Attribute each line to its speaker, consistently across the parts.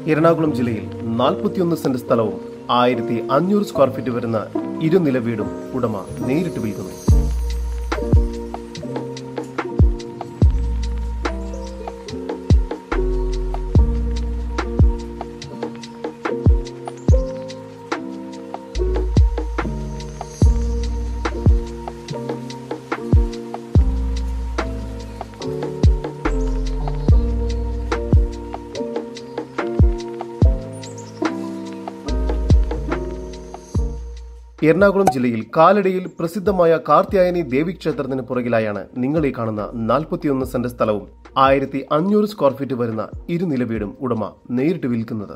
Speaker 1: എറണാകുളം ജില്ലയിൽ നാൽപ്പത്തിയൊന്ന് സെന്റ് സ്ഥലവും ആയിരത്തി അഞ്ഞൂറ് സ്ക്വയർ ഫീറ്റ് വരുന്ന ഇരുനില വീടും ഉടമ നേരിട്ട് വിൽക്കുന്നു എറണാകുളം ജില്ലയിൽ കാലടിയിൽ പ്രസിദ്ധമായ കാർത്യായനി ദേവി ക്ഷേത്രത്തിന് പുറകിലായാണ് നിങ്ങൾ ഈ കാണുന്ന നാൽപ്പത്തിയൊന്ന് സെന്റ് സ്ഥലവും ആയിരത്തി അഞ്ഞൂറ് സ്ക്വയർ ഫീറ്റ് വരുന്ന ഇരുനില വീടും ഉടമ നേരിട്ട് വിൽക്കുന്നത്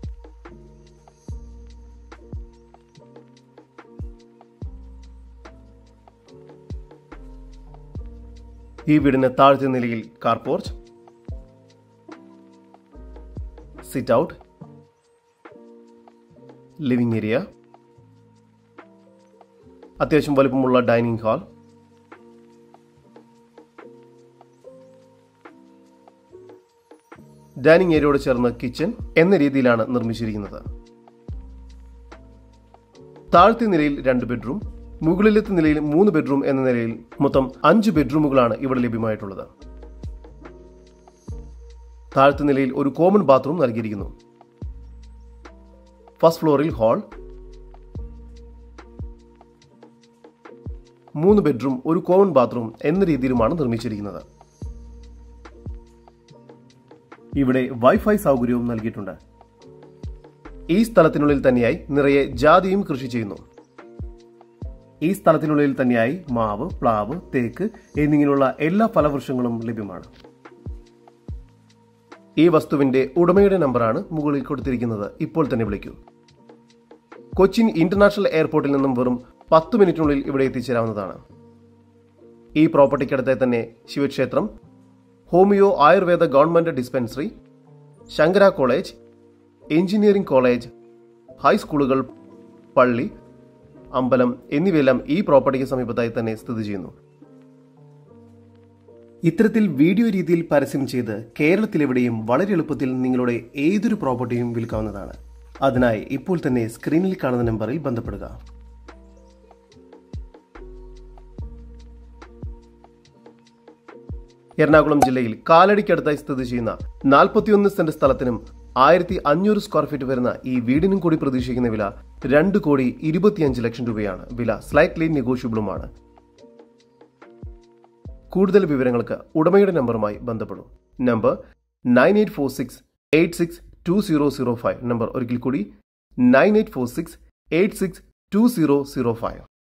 Speaker 1: ഈ വീടിന് താഴത്തെ നിലയിൽ car porch sit out living area അത്യാവശ്യം വലുപ്പമുള്ള ഡൈനിങ് ഹാൾ ഡൈനിങ് ഏരിയയോട് ചേർന്ന് കിച്ചൺ എന്ന രീതിയിലാണ് നിർമ്മിച്ചിരിക്കുന്നത് താഴത്തെ നിലയിൽ രണ്ട് ബെഡ്റൂം മുകളിലത്തെ നിലയിൽ മൂന്ന് ബെഡ്റൂം എന്ന നിലയിൽ മൊത്തം അഞ്ച് ബെഡ്റൂമുകളാണ് ഇവിടെ ലഭ്യമായിട്ടുള്ളത് താഴത്തെ നിലയിൽ ഒരു കോമൺ ബാത്റൂം നൽകിയിരിക്കുന്നു ഫസ്റ്റ് ഫ്ലോറിൽ ഹാൾ മൂന്ന് ബെഡ്റൂം ഒരു കോമൺ ബാത്റൂം എന്ന രീതിയിലുമാണ് നിർമ്മിച്ചിരിക്കുന്നത് ഇവിടെ വൈഫൈ സൗകര്യവും നൽകിയിട്ടുണ്ട് ഈ സ്ഥലത്തിനുള്ളിൽ തന്നെയായി നിറയെ ജാതിയും കൃഷി ചെയ്യുന്നു ഈ സ്ഥലത്തിനുള്ളിൽ തന്നെയായി മാവ് പ്ലാവ് തേക്ക് എന്നിങ്ങനെയുള്ള എല്ലാ ഫലവൃക്ഷങ്ങളും ലഭ്യമാണ് ഈ വസ്തുവിന്റെ ഉടമയുടെ നമ്പറാണ് മുകളിൽ കൊടുത്തിരിക്കുന്നത് ഇപ്പോൾ തന്നെ വിളിക്കൂ കൊച്ചിൻ ഇന്റർനാഷണൽ എയർപോർട്ടിൽ നിന്നും വെറും പത്ത് മിനിറ്റിനുള്ളിൽ ഇവിടെ എത്തിച്ചേരാവുന്നതാണ് ഈ പ്രോപ്പർട്ടിക്കടുത്തെ തന്നെ ശിവക്ഷേത്രം homeo ayurveda government dispensary Shankara college engineering college ഹൈസ്കൂളുകൾ പള്ളി അമ്പലം എന്നിവയെല്ലാം ഈ പ്രോപ്പർട്ടിക്ക് സമീപത്തായി തന്നെ സ്ഥിതി ചെയ്യുന്നു ഇത്തരത്തിൽ വീഡിയോ രീതിയിൽ പരസ്യം ചെയ്ത് കേരളത്തിലെവിടെയും വളരെ എളുപ്പത്തിൽ നിങ്ങളുടെ ഏതൊരു പ്രോപ്പർട്ടിയും വിൽക്കാവുന്നതാണ് അതിനായി ഇപ്പോൾ തന്നെ സ്ക്രീനിൽ കാണുന്ന നമ്പറിൽ ബന്ധപ്പെടുക എറണാകുളം ജില്ലയിൽ കാലടിക്കടുത്തായി സ്ഥിതി ചെയ്യുന്ന നാൽപ്പത്തിയൊന്ന് സെന്റ് സ്ഥലത്തിനും ആയിരത്തി അഞ്ഞൂറ് സ്ക്വയർ ഫീറ്റ് വരുന്ന ഈ വീടിനും കൂടി പ്രതീക്ഷിക്കുന്ന വില രണ്ട് കോടി ഇരുപത്തിയഞ്ച് ലക്ഷം രൂപയാണ് വില സ്ലൈറ്റ്ലി നെഗോഷ്യബിളുമാണ് കൂടുതൽ വിവരങ്ങൾക്ക് ഉടമയുടെ നമ്പറുമായി ബന്ധപ്പെടും number nine eight four six eight six two zero zero five number ഒരിക്കൽ കൂടി nine eight four six eight six two zero zero five